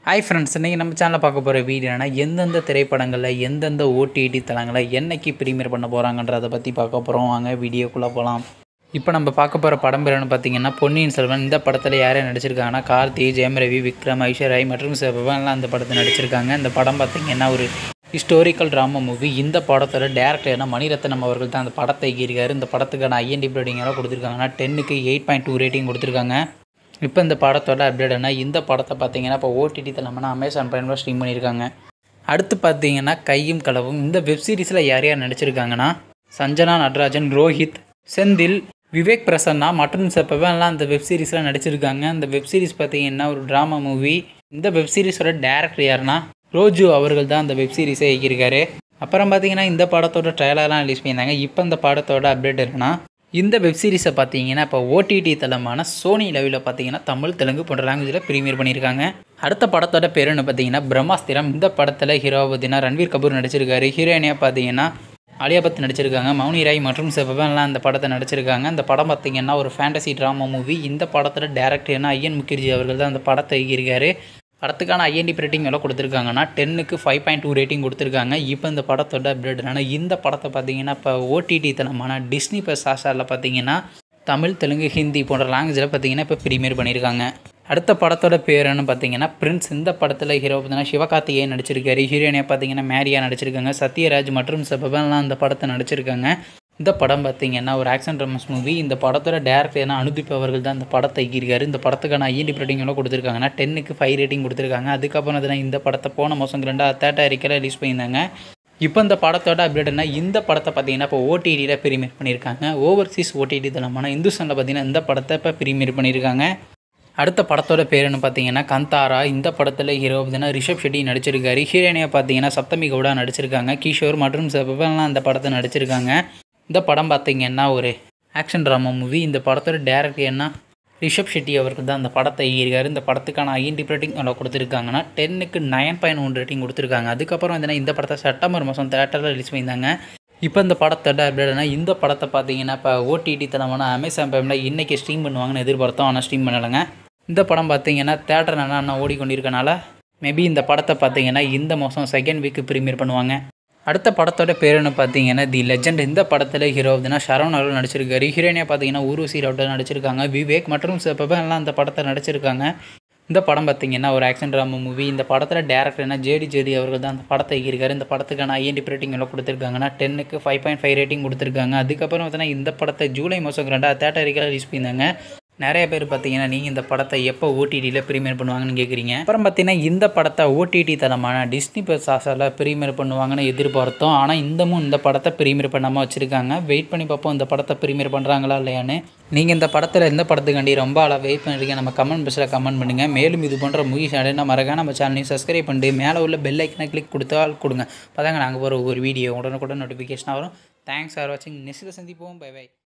hi friends இன்றைக்கி நம்ம சேனலில் பார்க்க போகிற வீடியோ என்னன்னா எந்தெந்த திரைப்படங்களில் எந்தெந்த ஓடிடி தளங்களை என்னைக்கு ப்ரீமியர் பண்ண போகிறாங்கன்றதை பற்றி பார்க்க போகிறோம் வாங்க வீடியோக்குள்ளே போகலாம் இப்போ நம்ம பார்க்க போகிற படம் பேருன்னு பார்த்தீங்கன்னா பொன்னியின் செல்வன் இந்த படத்தில் யார் யார் நடிச்சிருக்காங்கன்னா கார்த்தி ஜெயம் ரவி விக்ரம் ஐஸ்வர்யாய் மற்றும் சிவன்லாம் அந்த படத்தை நடிச்சிருக்காங்க இந்த படம் பார்த்தீங்கன்னா ஒரு ஹிஸ்டோரிக்கல் ட்ராமா மூவி இந்த படத்தோட டேரக்டர்னா மணிரத்னம் அவர்கள் தான் அந்த படத்தை இயக்கியிருக்காரு இந்த படத்துக்கான ஐஎன்டி ரேட்டிங் எல்லாம் கொடுத்துருக்காங்கன்னா டென்னுக்கு எயிட் பாயிண்ட் டூ ரேட்டிங் கொடுத்துருக்காங்க இப்போ இந்த படத்தோட அப்டேட் என்ன இந்த படத்தை பார்த்தீங்கன்னா இப்போ ஓடிடி தலைமைனா அமேசான் பிரைமில் ஸ்ட்ரீம் பண்ணியிருக்காங்க அடுத்து பார்த்தீங்கன்னா கையும் களவும் இந்த வெப் சீரிஸில் யார் யார் நடிச்சிருக்காங்கன்னா சஞ்சனா நடராஜன் ரோஹித் செந்தில் விவேக் பிரசன்னா மற்றும் செப்பவெல்லாம் அந்த வெப் சீரிஸில் நடிச்சிருக்காங்க அந்த வெப் சீரிஸ் பார்த்தீங்கன்னா ஒரு ட்ராமா மூவி இந்த வெப் சீரிஸோட டேரக்டர் யாருன்னா ரோஜு அவர்கள் தான் அந்த வெப் சீரிஸை இயக்கியிருக்காரு அப்புறம் பார்த்தீங்கன்னா இந்த படத்தோட ட்ரைலர்லாம் ரிலீஸ் பண்ணியிருந்தாங்க இப்போ இந்த படத்தோட அப்டேட் இருக்குன்னா இந்த வெப் சீரிஸை பார்த்தீங்கன்னா இப்போ ஓடிடி தளமான சோனி லெவலில் பார்த்தீங்கன்னா தமிழ் தெலுங்கு போன்ற லாங்குவேஜில் ப்ரீமியர் பண்ணியிருக்காங்க அடுத்த படத்தோட பேர் என்ன பார்த்தீங்கன்னா பிரம்மாஸ்திரம் இந்த படத்தில் ஹீரோவை பார்த்தீங்கன்னா ரன்வீர் கபூர் நடிச்சிருக்காரு ஹீரோயினியாக பார்த்தீங்கன்னா ஆலியா பத் நடிச்சிருக்காங்க மௌனி ராய் மற்றும் சிவபன்லாம் அந்த படத்தை நடிச்சிருக்காங்க அந்த படம் பார்த்தீங்கன்னா ஒரு ஃபேண்டசி ட்ராமா மூவி இந்த படத்தில் டேரக்டர்னா ஐயன் முகர்ஜி அவர்கள் தான் அந்த படத்தை இயக்கியிருக்காரு படத்துக்கான ஐஎன்டி ரேட்டிங் எவ்வளோ கொடுத்துருக்காங்கன்னா டென்னுக்கு ஃபைவ் பாயிண்ட் டூ ரேட்டிங் கொடுத்துருக்காங்க இப்போ இந்த படத்தோட அப்டேட் என்னன்னா இந்த படத்தை பார்த்தீங்கன்னா இப்போ ஓடிடி தனமான டிஸ்னி ப்ளஸ் ஹாஸ்டாரில் பார்த்தீங்கன்னா தமிழ் தெலுங்கு ஹிந்தி போன்ற லாங்குவேஜில் பார்த்தீங்கன்னா இப்போ ப்ரீமியர் பண்ணியிருக்காங்க அடுத்த படத்தோட பேருன்னு பார்த்தீங்கன்னா பிரின்ஸ் இந்த படத்தில் ஹீரோ பார்த்தீங்கன்னா சிவகார்த்திகேயன் நடிச்சிருக்காரு ஹீரோயினியாக பார்த்தீங்கன்னா மேரியா நடிச்சிருக்காங்க சத்யராஜ் மற்றும் சபபன்லாம் அந்த படத்தை நடிச்சிருக்காங்க இந்த படம் பார்த்தீங்கன்னா ஒரு ஆக்ஷன் ட்ரமஸ் மூவி இந்த படத்தோட டேரக்டர் என்ன அனுதீப் அவர்கள் தான் இந்த படத்தை இயக்கியிருக்காரு இந்த படத்துக்கான ஐஎன்டி ரேட்டிங் எவ்வளோ கொடுத்துருக்காங்கன்னா டென்னுக்கு ஃபைவ் ரேட்டிங் கொடுத்துருக்காங்க அதுக்கப்புறம் பார்த்தீங்கன்னா இந்த படத்தை போன மாதம் ரெண்டாவது தேட்டர் அறிக்கையில் ரிலீஸ் பண்ணியிருந்தாங்க இப்போ இந்த படத்தோட அப்டேட் என்ன இந்த படத்தை பார்த்தீங்கன்னா இப்போ ஓடிடியில் ப்ரீமியர் பண்ணியிருக்காங்க ஓவர்சீஸ் ஓடிடி தளமான இந்துஸ்தானில் பார்த்தீங்கன்னா இந்த படத்தை இப்போ ப்ரீமியர் பண்ணியிருக்காங்க அடுத்த படத்தோட பேர் என்ன பார்த்தீங்கன்னா கந்தாரா இந்த படத்தில் ஹீரோ பார்த்தீங்கன்னா ரிஷப் ஷெட்டி நடிச்சிருக்காரு ஹீரோயினியாக பார்த்தீங்கன்னா சப்தமி கவுடா நடிச்சிருக்காங்க கிஷோர் மற்றும் செபவன்லாம் அந்த படத்தை நடிச்சிருக்காங்க இந்த படம் பார்த்தீங்கன்னா ஒரு ஆக்ஷன் ட்ராமா மூவி இந்த படத்தோட டேரக்டர் என்ன ரிஷப் ஷெட்டி அவர்கள் தான் அந்த படத்தை இயக்கியிருக்காரு இந்த படத்துக்கான ஐஎன்டி ரேட்டிங் எவ்வளோ கொடுத்துருக்காங்கன்னா டென்னுக்கு நைன் பாயிண்ட் ஒன் ரேட்டிங் கொடுத்துருக்காங்க அதுக்கப்புறம் வந்து இந்த படத்தை செப்டம்பர் மாதம் தேட்டரில் ரிலீஸ் பண்ணியிருந்தாங்க இப்போ இந்த படத்தோட அப்டேட்னா இந்த படத்தை பார்த்தீங்கன்னா இப்போ ஓடிடி தளமான அமேசான் பிரைமில் இன்றைக்கி ஸ்ட்ரீம் பண்ணுவாங்கன்னு எதிர்பார்த்தோம் ஆனால் ஸ்ட்ரீம் பண்ணலைங்க இந்த படம் பார்த்தீங்கன்னா தேட்டர் நல்லா ஓடிக்கொண்டிருக்கனால மேபி இந்த படத்தை பார்த்தீங்கன்னா இந்த மாதம் செகண்ட் வீக்கு ப்ரீமியர் பண்ணுவாங்க அடுத்த படத்தோட பேர் என்ன பார்த்தீங்கன்னா தி லெஜெண்ட் இந்த படத்தில் ஹீரோ அப்படின்னா சரவண் அவர்கள் நடிச்சிருக்காரு ஹீரோயினியாக பார்த்தீங்கன்னா ஊர்வசி ரவுட்டர் நடிச்சிருக்காங்க விவேக் மற்றும் எல்லாம் அந்த படத்தை நடிச்சிருக்காங்க இந்த படம் பார்த்தீங்கன்னா ஒரு ஆக்ஷன் ட்ராமா மூவி இந்த படத்தில் டேரக்டர் என்ன ஜேடி ஜேடி அவர்கள் தான் அந்த படத்தை இயக்கியிருக்காரு இந்த படத்துக்கான ஐஎன்டி ரேட்டிங் எல்லாம் கொடுத்துருக்காங்கன்னா டென்னுக்கு ஃபைவ் பாயிண்ட் ஃபைவ் ரேட்டிங் கொடுத்துருக்காங்க அதுக்கப்புறம் பார்த்தீங்கன்னா இந்த படத்தை ஜூலை மாதம் ரெண்டாவது தேட்டர் அறிக்கையில் ரிலீஸ் பண்ணியிருந்தாங்க நிறைய பேர் பார்த்தீங்கன்னா நீங்கள் இந்த படத்தை எப்போ ஓடிடியில் ப்ரீமியர் பண்ணுவாங்கன்னு கேட்குறீங்க அப்புறம் பார்த்தீங்கன்னா இந்த படத்தை ஓடிடி தளமான டிஸ்னி ப்ளஸ் ஆசாவில் ப்ரீமியர் பண்ணுவாங்கன்னு எதிர்பார்த்தோம் ஆனால் இந்தமும் இந்த படத்தை ப்ரீமியர் பண்ணாமல் வச்சுருக்காங்க வெயிட் பண்ணி பார்ப்போம் இந்த படத்தை ப்ரீமியர் பண்ணுறாங்களா இல்லையான்னு நீங்கள் இந்த படத்தில் எந்த படத்துக்காண்டி ரொம்ப ஆளாக வெயிட் பண்ணிருக்கீங்க நம்ம கமெண்ட் பாக்ஸில் கமெண்ட் பண்ணுங்கள் மேலும் இது போன்ற மூவிஸ் அடையினா மறக்காம நம்ம சேனலையும் சப்ஸ்கிரைப் பண்ணிட்டு மேலே உள்ள பெல் ஐக்கனை கிளிக் கொடுத்தால் கொடுங்க அப்போ நாங்கள் போகிற ஒரு வீடியோ உடனுக்குடன் நோட்டிஃபிகேஷன் வரும் தேங்க்ஸ் ஃபார் வாட்சிங் நெக்ஸ்ட்டில் சந்திப்போம் பை பை